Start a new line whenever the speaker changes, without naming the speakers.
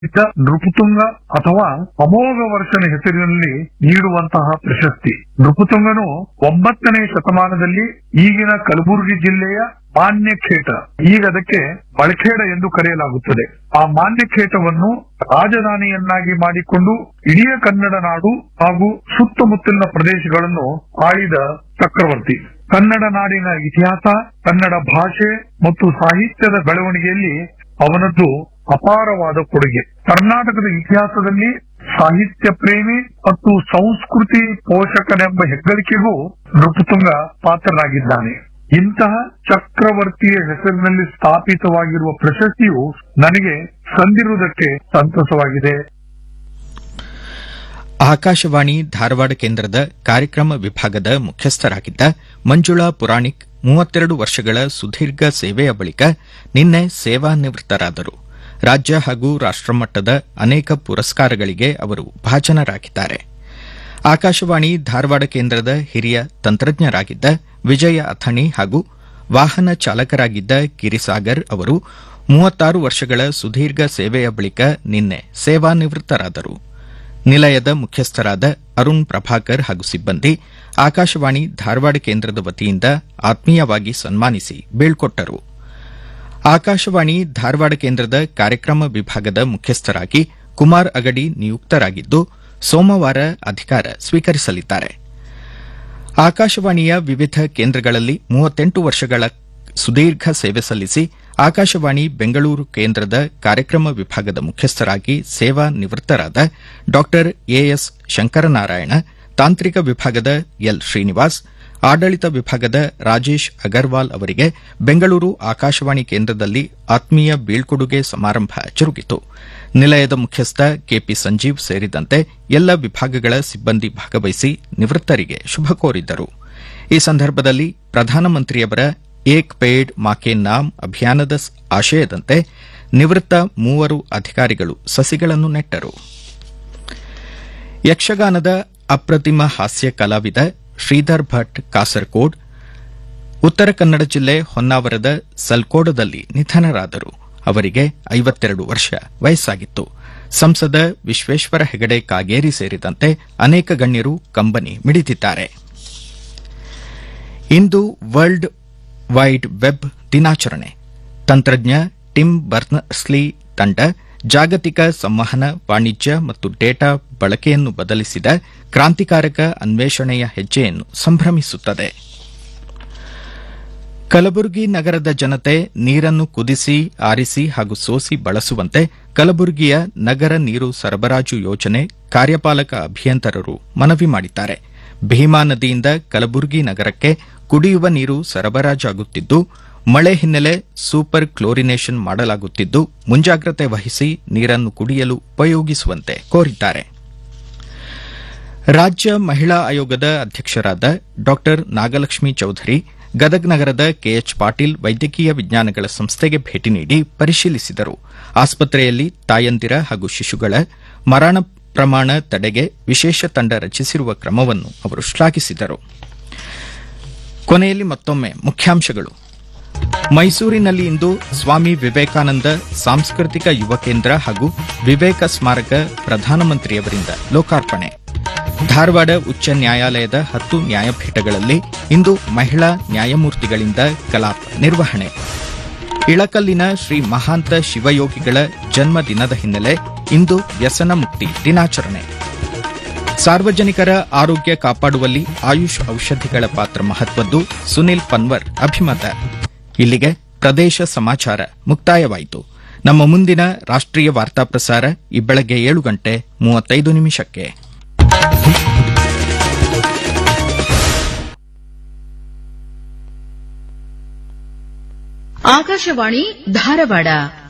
ಇದ್ದ ನೃಪತುಂಗ ಅಥವಾ ಅಮೋಘ ವರ್ಷನ ಹೆಸರಿನಲ್ಲಿ ನೀಡುವಂತಹ ಪ್ರಶಸ್ತಿ ನೃಪತುಂಗನು ಒಂಬತ್ತನೇ ಶತಮಾನದಲ್ಲಿ ಈಗಿನ ಕಲಬುರಗಿ ಜಿಲ್ಲೆಯ ಮಾನ್ಯಖೇಟ ಈಗ ಅದಕ್ಕೆ ಬಳಖೇಡ ಎಂದು ಕರೆಯಲಾಗುತ್ತದೆ ಆ ಮಾನ್ಯಖೇಟವನ್ನು ರಾಜಧಾನಿಯನ್ನಾಗಿ ಮಾಡಿಕೊಂಡು ಇಡೀ ಕನ್ನಡ ನಾಡು ಹಾಗೂ ಸುತ್ತಮುತ್ತಲಿನ ಪ್ರದೇಶಗಳನ್ನು ಆಳಿದ ಚಕ್ರವರ್ತಿ ಕನ್ನಡ ನಾಡಿನ ಇತಿಹಾಸ ಕನ್ನಡ ಭಾಷೆ ಮತ್ತು ಸಾಹಿತ್ಯದ ಬೆಳವಣಿಗೆಯಲ್ಲಿ ಅವನದ್ದು ಅಪಾರವಾದ ಕೊಡುಗೆ ಕರ್ನಾಟಕದ ಇತಿಹಾಸದಲ್ಲಿ ಸಾಹಿತ್ಯ ಪ್ರೇಮಿ ಮತ್ತು ಸಂಸ್ಕೃತಿ ಪೋಷಕನೆಂಬ ಹೆಗ್ಗಳಿಕೆಗೂ ನೃಪತುಂಗ ಪಾತ್ರನಾಗಿದ್ದಾನೆ ಇಂತಹ ಚಕ್ರವರ್ತಿಯ ಹೆಸರಿನಲ್ಲಿ ಸ್ಥಾಪಿತವಾಗಿರುವ ಪ್ರಶಸ್ತಿಯು ನನಗೆ ಸಂದಿರುವುದಕ್ಕೆ ಸಂತಸವಾಗಿದೆ
ಆಕಾಶವಾಣಿ ಧಾರವಾಡ ಕೇಂದ್ರದ ಕಾರ್ಯಕ್ರಮ ವಿಭಾಗದ ಮುಖ್ಯಸ್ಥರಾಗಿದ್ದ ಮಂಜುಳಾ ಪುರಾಣಿಕ್ ಮೂವತ್ತೆರಡು ವರ್ಷಗಳ ಸುದೀರ್ಘ ಸೇವೆಯ ಬಳಿಕ ನಿನ್ನೆ ಸೇವಾನಿವೃತ್ತರಾದರು ರಾಜ್ಯ ಹಾಗೂ ರಾಷ್ಟಮಟ್ಟದ ಅನೇಕ ಪುರಸ್ಕಾರಗಳಿಗೆ ಅವರು ಭಾಜನರಾಗಿದ್ದಾರೆ ಆಕಾಶವಾಣಿ ಧಾರವಾಡ ಕೇಂದ್ರದ ಹಿರಿಯ ತಂತ್ರಜ್ಞರಾಗಿದ್ದ ವಿಜಯ ಅಥಣಿ ಹಾಗೂ ವಾಹನ ಚಾಲಕರಾಗಿದ್ದ ಗಿರಿಸಾಗರ್ ಅವರು ಮೂವತ್ತಾರು ವರ್ಷಗಳ ಸುದೀರ್ಘ ಸೇವೆಯ ಬಳಿಕ ನಿನ್ನೆ ಸೇವಾನಿವೃತ್ತರಾದರು ನಿಲಯದ ಮುಖ್ಯಸ್ಥರಾದ ಅರುಣ್ ಪ್ರಭಾಕರ್ ಹಾಗೂ ಸಿಬ್ಬಂದಿ ಆಕಾಶವಾಣಿ ಧಾರವಾಡ ಕೇಂದ್ರದ ವತಿಯಿಂದ ಆತ್ಮೀಯವಾಗಿ ಸನ್ಮಾನಿಸಿ ಬೀಳ್ಕೊಟ್ಟರು ಆಕಾಶವಾಣಿ ಧಾರವಾಡ ಕೇಂದ್ರದ ಕಾರ್ಯಕ್ರಮ ವಿಭಾಗದ ಮುಖ್ಯಸ್ಥರಾಗಿ ಕುಮಾರ್ ಅಗಡಿ ನಿಯುಕ್ತರಾಗಿದ್ದು ಸೋಮವಾರ ಅಧಿಕಾರ ಸ್ವೀಕರಿಸಲಿದ್ದಾರೆ ಆಕಾಶವಾಣಿಯ ವಿವಿಧ ಕೇಂದ್ರಗಳಲ್ಲಿ ಮೂವತ್ತೆಂಟು ವರ್ಷಗಳ ಸುದೀರ್ಘ ಸೇವೆ ಸಲ್ಲಿಸಿ ಆಕಾಶವಾಣಿ ಬೆಂಗಳೂರು ಕೇಂದ್ರದ ಕಾರ್ಯಕ್ರಮ ವಿಭಾಗದ ಮುಖ್ಯಸ್ಥರಾಗಿ ಸೇವಾ ನಿವೃತ್ತರಾದ ಡಾ ಎಎಸ್ ಶಂಕರನಾರಾಯಣ ತಾಂತ್ರಿಕ ವಿಭಾಗದ ಎಲ್ ಶ್ರೀನಿವಾಸ್ ಆಡಳಿತ ವಿಭಾಗದ ರಾಜೇಶ್ ಅಗರ್ವಾಲ್ ಅವರಿಗೆ ಬೆಂಗಳೂರು ಆಕಾಶವಾಣಿ ಕೇಂದ್ರದಲ್ಲಿ ಆತ್ಮೀಯ ಬೀಳ್ಕೊಡುಗೆ ಸಮಾರಂಭ ಜರುಗಿತು ನಿಲಯದ ಮುಖ್ಯಸ್ಥ ಕೆಪಿ ಸಂಜೀವ್ ಸೇರಿದಂತೆ ಎಲ್ಲ ವಿಭಾಗಗಳ ಸಿಬ್ಬಂದಿ ಭಾಗವಹಿಸಿ ನಿವೃತ್ತರಿಗೆ ಶುಭ ಕೋರಿದ್ದರು ಈ ಸಂದರ್ಭದಲ್ಲಿ ಪ್ರಧಾನಮಂತ್ರಿಯವರ ಏಕ್ ಪೇಡ್ ಮಾಕೆ ನಾಮ್ ಅಭಿಯಾನದ ಆಶಯದಂತೆ ನಿವೃತ್ತ ಮೂವರು ಅಧಿಕಾರಿಗಳು ಸಸಿಗಳನ್ನು ನೆಟ್ಟರು ಯಕ್ಷಗಾನದ ಅಪ್ರತಿಮ ಹಾಸ್ಯ ಕಲಾವಿದ ಶ್ರೀಧರ್ ಭಟ್ ಕಾಸರಕೋಡ್ ಉತ್ತರ ಕನ್ನಡ ಜಿಲ್ಲೆ ಹೊನ್ನಾವರದ ಸಲ್ಕೋಡದಲ್ಲಿ ನಿಧನರಾದರು ಅವರಿಗೆ ಐವತ್ತೆರಡು ವರ್ಷ ವಯಸ್ಸಾಗಿತ್ತು ಸಂಸದ ವಿಶ್ವೇಶ್ವರ ಹೆಗಡೆ ಕಾಗೇರಿ ಸೇರಿದಂತೆ ಅನೇಕ ಗಣ್ಯರು ಕಂಬನಿ ಮಿಡಿದಿದ್ದಾರೆ ಇಂದು ವರ್ಲ್ಡ್ ವೈಡ್ ವೆಬ್ ದಿನಾಚರಣೆ ತಂತ್ರಜ್ಞ ಟಿಮ್ ಬರ್ನಸ್ಲಿ ತಂಡ ಜಾಗತಿಕ ಸಂವಹನ ವಾಣಿಜ್ಯ ಮತ್ತು ಡೇಟಾ ಬಳಕೆಯನ್ನು ಬದಲಿಸಿದ ಕ್ರಾಂತಿಕಾರಕ ಅನ್ವೇಷಣೆಯ ಹೆಜ್ಜೆಯನ್ನು ಸಂಭ್ರಮಿಸುತ್ತದೆ ಕಲಬುರಗಿ ನಗರದ ಜನತೆ ನೀರನ್ನು ಕುದಿಸಿ ಆರಿಸಿ ಹಾಗೂ ಸೋಸಿ ಬಳಸುವಂತೆ ಕಲಬುರಗಿಯ ನಗರ ನೀರು ಸರಬರಾಜು ಯೋಜನೆ ಕಾರ್ಯಪಾಲಕ ಅಭಿಯಂತರರು ಮನವಿ ಮಾಡಿದ್ದಾರೆ ಭೀಮಾ ನದಿಯಿಂದ ಕಲಬುರಗಿ ನಗರಕ್ಕೆ ಕುಡಿಯುವ ನೀರು ಸರಬರಾಜಾಗುತ್ತಿದ್ದು ಮಳೆ ಹಿನ್ನೆಲೆ ಸೂಪರ್ ಕ್ಲೋರಿನೇಷನ್ ಮಾಡಲಾಗುತ್ತಿದ್ದು ಮುಂಜಾಗ್ರತೆ ವಹಿಸಿ ನೀರನ್ನು ಕುಡಿಯಲು ಉಪಯೋಗಿಸುವಂತೆ ಕೋರಿದ್ದಾರೆ ರಾಜ್ಯ ಮಹಿಳಾ ಆಯೋಗದ ಅಧ್ಯಕ್ಷರಾದ ಡಾ ನಾಗಲಕ್ಷ್ಮಿ ಚೌಧರಿ ಗದಗ್ ನಗರದ ಕೆಎಚ್ ಪಾಟೀಲ್ ವೈದ್ಯಕೀಯ ವಿಜ್ಞಾನಗಳ ಸಂಸ್ಥೆಗೆ ಭೇಟಿ ನೀಡಿ ಪರಿಶೀಲಿಸಿದರು ಆಸ್ಪತ್ರೆಯಲ್ಲಿ ತಾಯಂದಿರ ಹಾಗೂ ಶಿಶುಗಳ ಮರಣ ಪ್ರಮಾಣ ತಡೆಗೆ ವಿಶೇಷ ತಂಡ ರಚಿಸಿರುವ ಕ್ರಮವನ್ನು ಅವರು ಶ್ಲಾಘಿಸಿದರು ಕೊನೆಯಲ್ಲಿ ಮತ್ತೊಮ್ಮೆ ಮುಖ್ಯಾಂಶಗಳು ಮೈಸೂರಿನಲ್ಲಿ ಇಂದು ಸ್ವಾಮಿ ವಿವೇಕಾನಂದ ಸಾಂಸ್ಕೃತಿಕ ಯುವ ಕೇಂದ್ರ ಹಾಗೂ ವಿವೇಕ ಸ್ಮಾರಕ ಪ್ರಧಾನಮಂತ್ರಿಯವರಿಂದ ಲೋಕಾರ್ಪಣೆ ಧಾರವಾಡ ಉಚ್ಚ ನ್ಯಾಯಾಲಯದ ಹತ್ತು ನ್ಯಾಯಪೀಠಗಳಲ್ಲಿ ಇಂದು ಮಹಿಳಾ ನ್ಯಾಯಮೂರ್ತಿಗಳಿಂದ ಕಲಾಪ ನಿರ್ವಹಣೆ ಇಳಕಲ್ಲಿನ ಶ್ರೀ ಮಹಾಂತ ಶಿವಯೋಗಿಗಳ ಜನ್ಮ ದಿನದ ಹಿನ್ನೆಲೆ ಇಂದು ವ್ಯಸನ ಮುಕ್ತಿ ದಿನಾಚರಣೆ ಸಾರ್ವಜನಿಕರ ಆರೋಗ್ಯ ಕಾಪಾಡುವಲ್ಲಿ ಆಯುಷ್ ಔಷಧಿಗಳ ಪಾತ್ರ ಮಹತ್ವದ್ದು ಸುನಿಲ್ ಪನ್ವರ್ ಅಭಿಮತ ಇಲ್ಲಿಗೆ ಪ್ರದೇಶ ಸಮಾಚಾರ ಮುಕ್ತಾಯವಾಯಿತು ನಮ್ಮ ಮುಂದಿನ ರಾಷ್ಟ್ರೀಯ ವಾರ್ತಾ ಪ್ರಸಾರ ಈ ಬೆಳಗ್ಗೆ ಏಳು ಗಂಟೆ ಮೂವತ್ತೈದು ನಿಮಿಷಕ್ಕೆ
ಆಕಾಶವಾಣಿ ಧಾರವಾಡ